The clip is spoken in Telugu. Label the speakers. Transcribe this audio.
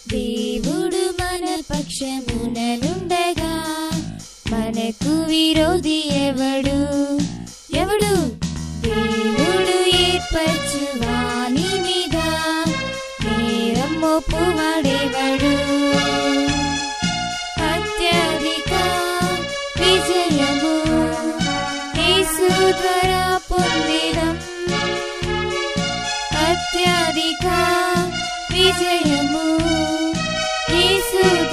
Speaker 1: దేవుడు మన పక్షముననుండగా మనకు విరోధి ఎవడు ఎవడు దేవుడు ఏర్పరచు వాని మీద నేరం మోపువాడెవడు అత్యధిక విజయము యేసు ద్వారా పొందినం అత్యధిక విజయము యేసు